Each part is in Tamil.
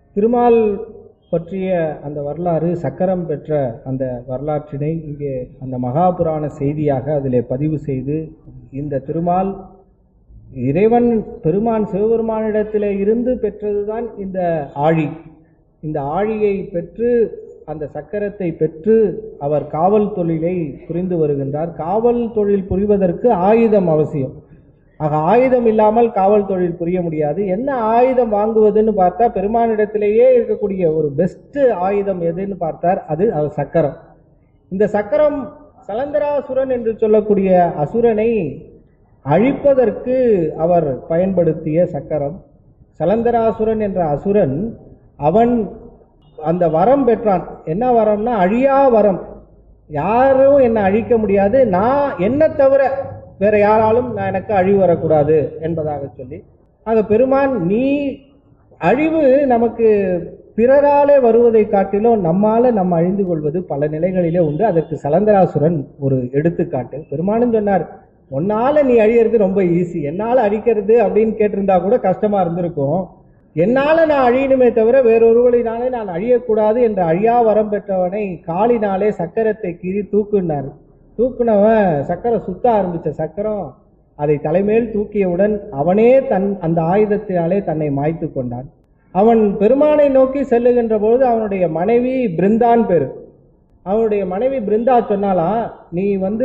திருமால் பற்றிய அந்த வரலாறு சக்கரம் பெற்ற அந்த வரலாற்றினை இங்கே அந்த மகாபுராண செய்தியாக அதிலே பதிவு செய்து இந்த திருமால் இறைவன் பெருமான் சிவபெருமானிடத்திலே இருந்து பெற்றதுதான் இந்த ஆழி இந்த ஆழியை பெற்று அந்த சக்கரத்தை பெற்று அவர் காவல் தொழிலை புரிந்து வருகின்றார் காவல் தொழில் புரிவதற்கு ஆயுதம் அவசியம் ஆக ஆயுதம் இல்லாமல் காவல் தொழில் புரிய முடியாது என்ன ஆயுதம் வாங்குவதுன்னு பார்த்தா பெருமானிடத்திலேயே இருக்கக்கூடிய ஒரு பெஸ்ட் ஆயுதம் எதுன்னு பார்த்தார் அது அது சக்கரம் இந்த சக்கரம் சலந்தராசுரன் என்று சொல்லக்கூடிய அசுரனை அழிப்பதற்கு அவர் பயன்படுத்திய சக்கரம் சலந்தராசுரன் என்ற அசுரன் அவன் அந்த வரம் பெற்றான் என்ன வரம்னா அழியா வரம் யாரும் என்னை அழிக்க முடியாது நான் என்ன தவிர வேற யாராலும் நான் எனக்கு அழிவு வரக்கூடாது என்பதாக சொல்லி ஆக பெருமான் நீ அழிவு நமக்கு பிறராலே வருவதை காட்டிலும் நம்மால நம்ம அழிந்து கொள்வது பல நிலைகளிலே உண்டு அதற்கு சலந்தராசுரன் ஒரு எடுத்துக்காட்டு பெருமானும் சொன்னார் உன்னால நீ அழியறது ரொம்ப ஈஸி என்னால அழிக்கிறது அப்படின்னு கேட்டிருந்தா கூட கஷ்டமா இருந்திருக்கும் என்னால நான் அழியணுமே தவிர வேறொருவழினாலே நான் அழியக்கூடாது என்ற அழியா வரம் பெற்றவனை காலினாலே சக்கரத்தை கீறி தூக்குனார் தூக்குனவன் சக்கரம் சுத்த ஆரம்பிச்ச சக்கரம் அதை தலைமேல் தூக்கியவுடன் அவனே தன் அந்த ஆயுதத்தினாலே தன்னை மாய்த்து கொண்டான் அவன் பெருமானை நோக்கி செல்லுகின்ற பொழுது அவனுடைய மனைவி பிருந்தான் பேரு அவனுடைய மனைவி பிருந்தா சொன்னாலாம் நீ வந்து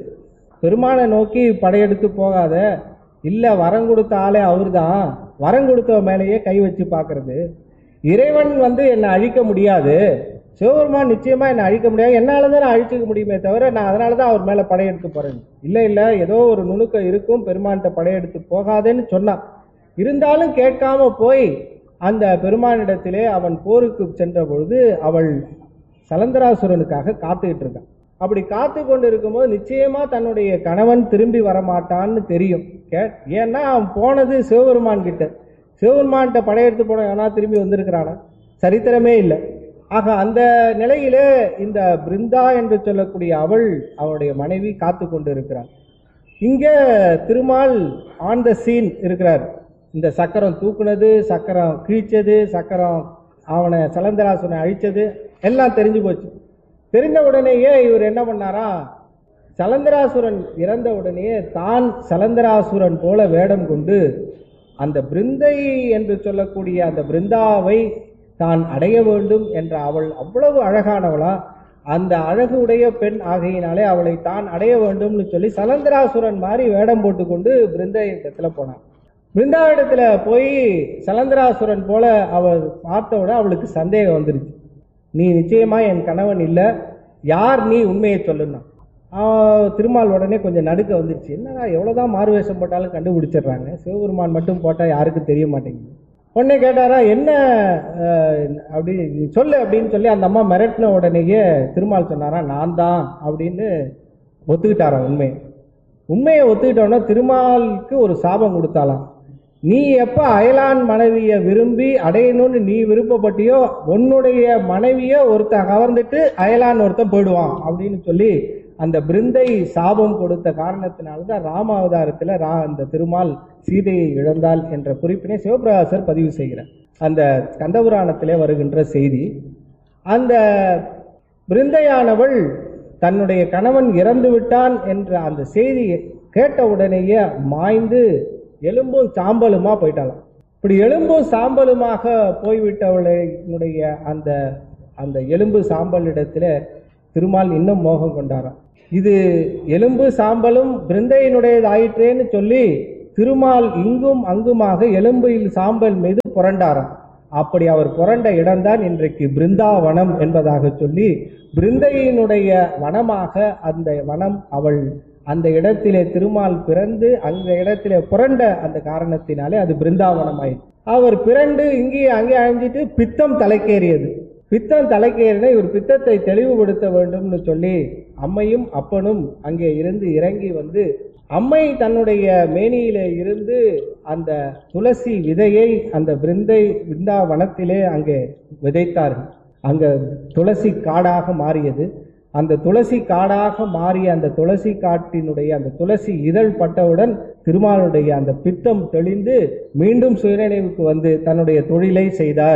பெருமானை நோக்கி படையெடுத்து போகாத இல்ல வரம் கொடுத்த ஆளே அவர்தான் வரம் கொடுத்த மேலேயே கை வச்சு பார்க்கறது இறைவன் வந்து என்னை அழிக்க முடியாது சிவபெருமான் நிச்சயமா என்னை அழிக்க முடியாது என்னால தான் நான் அழிச்சுக்க முடியுமே தவிர நான் அதனால தான் அவர் மேல படையெடுத்து போறேன் இல்ல இல்ல ஏதோ ஒரு நுணுக்கம் இருக்கும் பெருமான்கிட்ட படையெடுத்து போகாதேன்னு சொன்னான் இருந்தாலும் கேட்காம போய் அந்த பெருமானிடத்திலே அவன் போருக்கு சென்ற பொழுது அவள் சலந்தராசுரனுக்காக காத்துக்கிட்டு இருக்கான் அப்படி காத்து கொண்டு இருக்கும்போது நிச்சயமா தன்னுடைய கணவன் திரும்பி வரமாட்டான்னு தெரியும் கே ஏன்னா அவன் போனது சிவபெருமான் கிட்ட சிவபெருமான்கிட்ட படையெடுத்து போன எவனா திரும்பி வந்திருக்கிறானா சரித்திரமே இல்லை ஆக அந்த நிலையிலே இந்த பிருந்தா என்று சொல்லக்கூடிய அவள் அவளுடைய மனைவி காத்து கொண்டு இருக்கிறாள் இங்கே திருமால் ஆன் த சீன் இருக்கிறார் இந்த சக்கரம் தூக்குனது சக்கரம் கிழிச்சது சக்கரம் அவனை சலந்தராசுரனை அழிச்சது எல்லாம் தெரிஞ்சு போச்சு தெரிந்த உடனேயே இவர் என்ன பண்ணாரா சலந்தராசுரன் இறந்த உடனேயே தான் சலந்தராசுரன் போல வேடம் கொண்டு அந்த பிருந்தை என்று சொல்லக்கூடிய அந்த பிருந்தாவை தான் அடைய வேண்டும் என்ற அவள் அவ்வளவு அழகானவளா அந்த அழகு உடைய பெண் ஆகையினாலே அவளை தான் அடைய வேண்டும்னு சொல்லி சலந்தராசுரன் மாதிரி வேடம் போட்டுக்கொண்டு பிருந்தை இடத்துல போனான் பிருந்தாவிடத்துல போய் சலந்தராசுரன் போல அவள் பார்த்தவுட அவளுக்கு சந்தேகம் வந்துருச்சு நீ நிச்சயமா என் கணவன் இல்லை யார் நீ உண்மையை சொல்லுன்னா திருமால் உடனே கொஞ்சம் நடுக்க வந்துருச்சு என்னடா எவ்வளவுதான் மாறுவேஷம் போட்டாலும் கண்டுபிடிச்சிடுறாங்க சிவபெருமான் மட்டும் போட்டால் யாருக்கும் தெரிய மாட்டேங்குது உடனே கேட்டாரா என்ன அப்படி சொல்லு அப்படின்னு சொல்லி அந்த அம்மா மிரட்டின உடனேயே திருமால் சொன்னாரா நான் தான் அப்படின்னு ஒத்துக்கிட்டாராம் உண்மையை உண்மையை ஒத்துக்கிட்டோன்னா திருமாலுக்கு ஒரு சாபம் கொடுத்தாலாம் நீ எப்ப அயலான் மனைவிய விரும்பி அடையணும்னு நீ விருப்பப்பட்டியோ உன்னுடைய மனைவிய ஒருத்தன் கவர்ந்துட்டு அயலான் ஒருத்தன் போயிடுவான் அப்படின்னு சொல்லி அந்த பிருந்தை சாபம் கொடுத்த காரணத்தினால்தான் ராம அவதாரத்துல ரா அந்த திருமால் சீதையை இழந்தாள் என்ற குறிப்பினை சிவபிரகாசர் பதிவு செய்கிறார் அந்த கந்தபுராணத்திலே வருகின்ற செய்தி அந்த பிருந்தையானவள் தன்னுடைய கணவன் இறந்து விட்டான் என்ற அந்த செய்தி கேட்ட உடனேயே மாய்ந்து எலும்பும் சாம்பலுமா போயிட்டாலாம் இப்படி எலும்பும் சாம்பலுமாக போய்விட்டவளுடைய அந்த அந்த எலும்பு சாம்பல் இடத்துல திருமால் இன்னும் மோகம் கொண்டாராம் இது எலும்பு சாம்பலும் பிருந்தையினுடையது ஆயிற்றேன்னு சொல்லி திருமால் இங்கும் அங்குமாக எலும்பில் சாம்பல் மீது புரண்டாராம் அப்படி அவர் புரண்ட இடம்தான் இன்றைக்கு பிருந்தாவனம் என்பதாக சொல்லி பிருந்தையினுடைய வனமாக அந்த வனம் அவள் அந்த இடத்திலே திருமால் பிறந்து அந்த இடத்திலே புரண்ட அந்த காரணத்தினாலே அது பிருந்தாவனம் ஆயிடுச்சு அவர் பிறண்டு இங்கேயே அங்கே அழிஞ்சிட்டு பித்தம் தலைக்கேறியது பித்தம் தலைக்கேறின இவர் பித்தத்தை தெளிவுபடுத்த வேண்டும்னு சொல்லி அம்மையும் அப்பனும் அங்கே இருந்து இறங்கி வந்து அம்மை தன்னுடைய மேனியிலே இருந்து அந்த துளசி விதையை அந்த பிருந்தை பிருந்தாவனத்திலே அங்கே விதைத்தார்கள் அங்க துளசி காடாக மாறியது அந்த துளசி காடாக மாறிய அந்த துளசி காட்டினுடைய அந்த துளசி இதழ் பட்டவுடன் திருமாலுடைய அந்த பித்தம் தெளிந்து மீண்டும் சுயநினைவுக்கு வந்து தன்னுடைய தொழிலை செய்தார்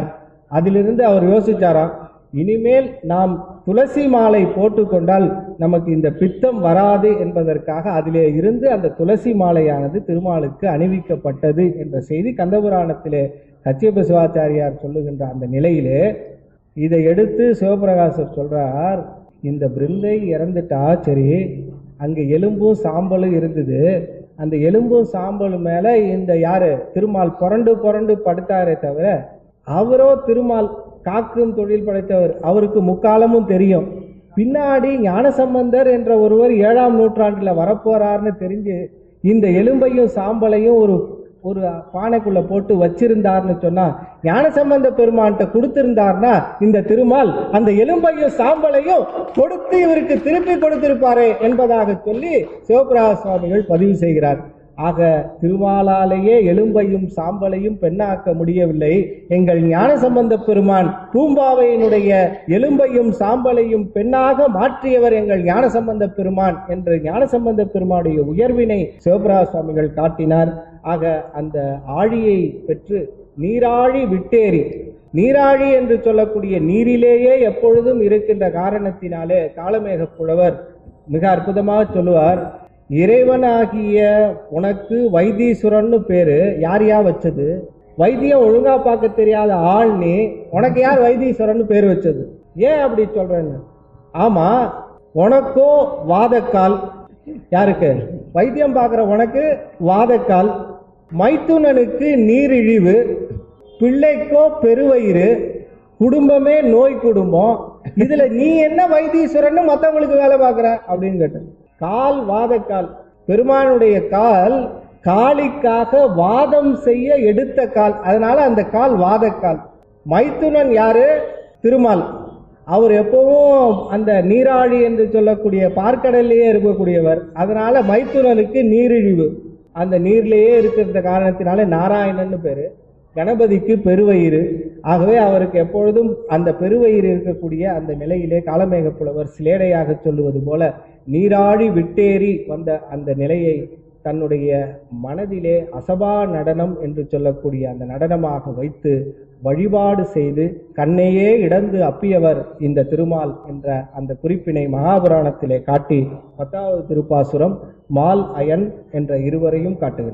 அதிலிருந்து அவர் யோசிச்சாராம் இனிமேல் நாம் துளசி மாலை போட்டுக்கொண்டால் நமக்கு இந்த பித்தம் வராது என்பதற்காக அதிலே இருந்து அந்த துளசி மாலையானது திருமாலுக்கு அணிவிக்கப்பட்டது என்ற செய்தி கந்தபுராணத்திலே கச்சியப்ப சிவாச்சாரியார் சொல்லுகின்ற அந்த நிலையிலே இதை எடுத்து சிவபிரகாசர் சொல்றார் இந்த பிருந்தை இறந்துட்டா சரி அங்க எலும்பும் சாம்பலும் இருந்தது அந்த எலும்பும் சாம்பலும் மேல இந்த யாரு திருமால் புரண்டு புரண்டு படுத்தாரே தவிர அவரோ திருமால் காக்கும் தொழில் படைத்தவர் அவருக்கு முக்காலமும் தெரியும் பின்னாடி ஞானசம்பந்தர் என்ற ஒருவர் ஏழாம் நூற்றாண்டுல வரப்போறார்னு தெரிஞ்சு இந்த எலும்பையும் சாம்பலையும் ஒரு ஒரு பானைக்குள்ள போட்டு வச்சிருந்தார்னு சொன்னா ஞானசம்பந்த பெருமான்கிட்ட கொடுத்திருந்தார்னா இந்த திருமால் அந்த எலும்பையும் சாம்பலையும் கொடுத்து இவருக்கு திருப்பி கொடுத்திருப்பாரே என்பதாக சொல்லி சிவபிரகாச சுவாமிகள் பதிவு செய்கிறார் ஆக திருமாலாலேயே எலும்பையும் சாம்பலையும் பெண்ணாக்க முடியவில்லை எங்கள் ஞானசம்பந்த பெருமான் பூம்பாவையினுடைய எலும்பையும் சாம்பலையும் பெண்ணாக மாற்றியவர் எங்கள் ஞானசம்பந்த பெருமான் என்று ஞானசம்பந்த பெருமானுடைய உயர்வினை சிவபிரகாச சுவாமிகள் காட்டினார் ஆக அந்த ஆழியை பெற்று நீராழி விட்டேறி நீராழி என்று சொல்லக்கூடிய நீரிலேயே எப்பொழுதும் இருக்கின்ற காரணத்தினாலே காலமேக புலவர் மிக அற்புதமாக சொல்லுவார் இறைவனாகிய உனக்கு வைத்தீஸ்வரன்னு பேரு யார் யா வச்சது வைத்தியம் ஒழுங்கா பார்க்க தெரியாத ஆள் நீ உனக்கு யார் வைத்தீஸ்வரன் பேர் வச்சது ஏன் அப்படி சொல்றேன்னு ஆமா உனக்கும் வாதக்கால் யாருக்கு வைத்தியம் பார்க்குற உனக்கு வாதக்கால் மைத்துனனுக்கு நீரிழிவு பிள்ளைக்கோ பெருவயிறு குடும்பமே நோய் குடும்பம் இதுல நீ என்ன வைத்தீஸ்வரன் மத்தவங்களுக்கு வேலை பார்க்குற அப்படின்னு கேட்டேன் கால் வாதக்கால் பெருமானுடைய கால் காளிக்காக வாதம் செய்ய எடுத்த கால் அதனால அந்த கால் வாதக்கால் மைத்துனன் யாரு திருமால் அவர் எப்பவும் அந்த நீராழி என்று சொல்லக்கூடிய பார்க்கடல்லையே இருக்கக்கூடியவர் அதனால மைத்துனனுக்கு நீரிழிவு அந்த நீர்லேயே இருக்கிற காரணத்தினால நாராயணன்னு பேரு கணபதிக்கு பெருவயிறு ஆகவே அவருக்கு எப்பொழுதும் அந்த பெருவயிறு இருக்கக்கூடிய அந்த நிலையிலே காலமேக புலவர் சிலேடையாக சொல்லுவது போல நீராழி விட்டேறி வந்த அந்த நிலையை தன்னுடைய மனதிலே அசபா நடனம் என்று சொல்லக்கூடிய அந்த நடனமாக வைத்து வழிபாடு செய்து கண்ணையே இடந்து அப்பியவர் இந்த திருமால் என்ற அந்த குறிப்பினை மகாபுராணத்திலே காட்டி பத்தாவது திருப்பாசுரம் மால் அயன் என்ற இருவரையும் காட்டுகின்றனர்